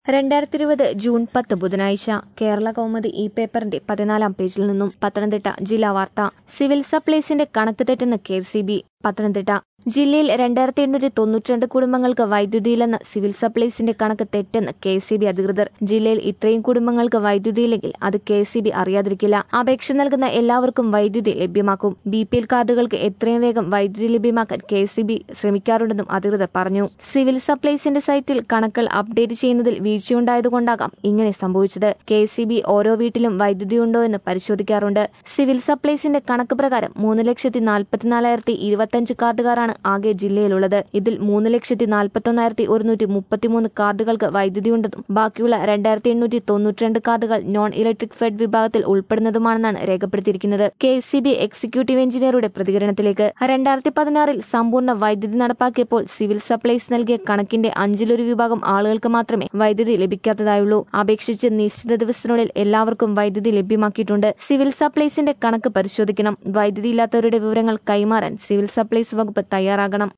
രണ്ടായിരത്തി ഇരുപത് ജൂൺ പത്ത് ബുധനാഴ്ച കേരള കൗമുദി ഈ പേപ്പറിന്റെ പതിനാലാം പേജിൽ നിന്നും പത്തനംതിട്ട ജില്ലാ വാർത്ത സിവിൽ സപ്ലൈസിന്റെ കണക്ക് തെറ്റെന്ന് കെ സി ബി പത്തനംതിട്ട ജില്ലയിൽ രണ്ടായിരത്തി എണ്ണൂറ്റി തൊണ്ണൂറ്റിരണ്ട് കുടുംബങ്ങൾക്ക് വൈദ്യുതിയില്ലെന്ന സിവിൽ സപ്ലൈസിന്റെ കണക്ക് തെറ്റെന്ന് കെ സി ബി അധികൃതർ ജില്ലയിൽ ഇത്രയും കുടുംബങ്ങൾക്ക് വൈദ്യുതിയില്ലെങ്കിൽ അത് കെ സി ബി അറിയാതിരിക്കില്ല അപേക്ഷ നൽകുന്ന എല്ലാവർക്കും വൈദ്യുതി ലഭ്യമാക്കും ബി പി എൽ കാർഡുകൾക്ക് എത്രയും വേഗം വൈദ്യുതി ലഭ്യമാക്കാൻ കെ സി ബി ശ്രമിക്കാറുണ്ടെന്നും അധികൃതർ പറഞ്ഞു സിവിൽ സപ്ലൈസിന്റെ സൈറ്റിൽ കണക്കുകൾ അപ്ഡേറ്റ് ചെയ്യുന്നതിൽ വീഴ്ചയുണ്ടായതുകൊണ്ടാകാം ഇങ്ങനെ സംഭവിച്ചത് കെ സി ബി ഓരോ വീട്ടിലും വൈദ്യുതി ഉണ്ടോ എന്ന് പരിശോധിക്കാറുണ്ട് സിവിൽ സപ്ലൈസിന്റെ കണക്ക് പ്രകാരം മൂന്ന് ലക്ഷത്തി നാൽപ്പത്തിനാലായിരത്തി ഇരുപത്തിയഞ്ച് കാർഡുകാരാണ് ആകെ ജില്ലയിലുള്ളത് ഇതിൽ മൂന്ന് ലക്ഷത്തി നാൽപ്പത്തൊന്നായിരത്തി ഒരുന്നൂറ്റി മുപ്പത്തിമൂന്ന് കാർഡുകൾക്ക് വൈദ്യുതിയുണ്ടെന്നും ബാക്കിയുള്ള രണ്ടായിരത്തി എണ്ണൂറ്റി തൊണ്ണൂറ്റിരണ്ട് കാർഡുകൾ നോൺ ഇലക്ട്രിക് ഫെഡ് വിഭാഗത്തിൽ ഉൾപ്പെടുന്നതുമാണെന്നാണ് രേഖപ്പെടുത്തിയിരിക്കുന്നത് കെ സി ബി എക്സിക്യൂട്ടീവ് എഞ്ചിനീയറുടെ പ്രതികരണത്തിലേക്ക് രണ്ടായിരത്തി പതിനാറിൽ സമ്പൂർണ്ണ വൈദ്യുതി നടപ്പാക്കിയപ്പോൾ സിവിൽ സപ്ലൈസ് നൽകിയ കണക്കിന്റെ അഞ്ചിലൊരു വിഭാഗം ആളുകൾക്ക് മാത്രമേ വൈദ്യുതി ലഭിക്കാത്തതായുള്ളൂ അപേക്ഷിച്ച് നിശ്ചിത ദിവസത്തിനുള്ളിൽ എല്ലാവർക്കും വൈദ്യുതി ലഭ്യമാക്കിയിട്ടുണ്ട് സിവിൽ സപ്ലൈസിന്റെ കണക്ക് പരിശോധിക്കണം വൈദ്യുതി ഇല്ലാത്തവരുടെ വിവരങ്ങൾ കൈമാറാൻ സിവിൽ സപ്ലൈസ് വകുപ്പ് തയ്യാറാകണം